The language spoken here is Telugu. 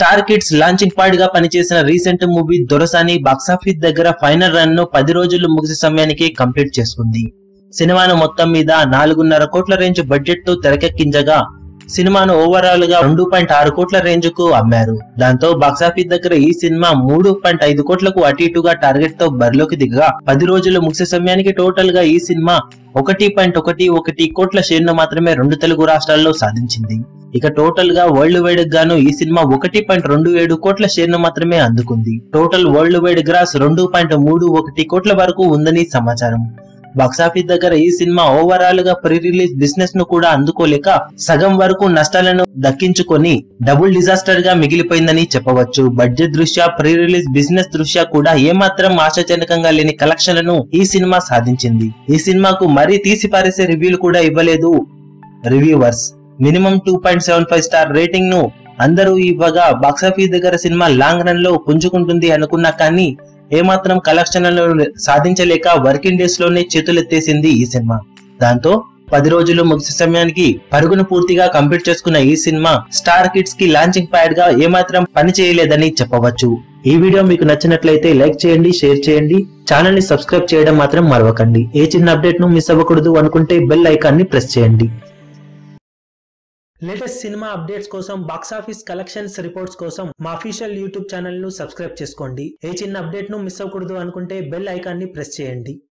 స్టార్ కిడ్స్ లాంచింగ్ పార్ట్ గా పనిచేసిన రీసెంట్ మూవీ దొరసాని బాక్సాఫీస్ దగ్గర ఫైనల్ రన్ ను పది రోజులు ముగిసే సమయానికి కంప్లీట్ చేసుకుంది సినిమాను మొత్తం మీద నాలుగున్నర కోట్ల రేంజ్ బడ్జెట్ తో తెరకెక్కించగా సినిమాను ఓవరాల్ గా రెండు పాయింట్ ఆరు కోట్ల రేంజ్ కు అమ్మారు దాంతో బాక్సాఫీస్ దగ్గర ఈ సినిమా మూడు పాయింట్ ఐదు కోట్లకు అటు ఇటుగా టార్గెట్ తో బరిలోకి దిగగా పది రోజులు ముగిసే సమయానికి టోటల్ గా ఈ సినిమా ఒకటి పాయింట్ ఒకటి ఒకటి కోట్ల షేర్ను మాత్రమే రెండు తెలుగు రాష్ట్రాల్లో సాధించింది ఇక టోటల్ గా వరల్డ్ వైడ్ గాను ఈ సినిమా ఒకటి పాయింట్ రెండు ఏడు కోట్ల షేర్ను మాత్రమే అందుకుంది టోటల్ వరల్డ్ వైడ్ గ్రాస్ రెండు పాయింట్ మూడు ఒకటి కోట్ల వరకు ఉందని సమాచారం బాక్సాఫీస్ దగ్గర ఈ సినిమా ఓవరాల్ గా ప్రీ రిలీజ్ బిజినెస్ ను కూడా అందుకోలేక సగం వరకు నష్టాలను దక్కించుకొని డబుల్ డిజాస్టర్ గా మిగిలిపోయిందని చెప్పవచ్చు బడ్జెట్ దృష్ట్యా ప్రీ రిలీజ్ బిజినెస్ దృష్ట్యా కూడా ఏమాత్రం ఆశాజనకంగా లేని కలెక్షన్లను ఈ సినిమా సాధించింది ఈ సినిమాకు మరీ తీసి పారేసే రివ్యూలు కూడా ఇవ్వలేదు reviewers minimum two point seven five star rating ను అందరూ ఇవ్వగా బాక్సాఫీస్ దగ్గర సినిమా లాంగ్ రన్ లో పుంజుకుంటుంది అనుకున్నా కానీ ఏమాత్రం కలెక్షన్లను సాధించలేక వర్కింగ్ డేస్ లోనే చేతులెత్తేసింది ఈ సినిమా దాంతో పది రోజులు ముగిసే సమయానికి పరుగును పూర్తిగా కంప్లీట్ చేసుకున్న ఈ సినిమా స్టార్ కిడ్స్ కి లాంచింగ్ ప్యాడ్ గా ఏమాత్రం పని చేయలేదని చెప్పవచ్చు ఈ వీడియో మీకు నచ్చినట్లయితే లైక్ చేయండి షేర్ చేయండి ఛానల్ ని సబ్స్క్రైబ్ చేయడం మాత్రం మరవకండి ఏ చిన్న అప్డేట్ ను మిస్ అవ్వకూడదు అనుకుంటే బెల్ ఐకాన్ ని ప్రెస్ చేయండి లేటెస్ట్ సినిమా అప్డేట్స్ కోసం బాక్సాఫీస్ కలెక్షన్స్ రిపోర్ట్స్ కోసం మా అఫీషియల్ యూట్యూబ్ ఛానల్ ను సబ్స్క్రైబ్ చేసుకోండి ఏ చిన్న అప్డేట్ ను మిస్ అవ్వకూడదు అనుకుంటే బెల్ ఐకాన్ ని ప్రెస్ చేయండి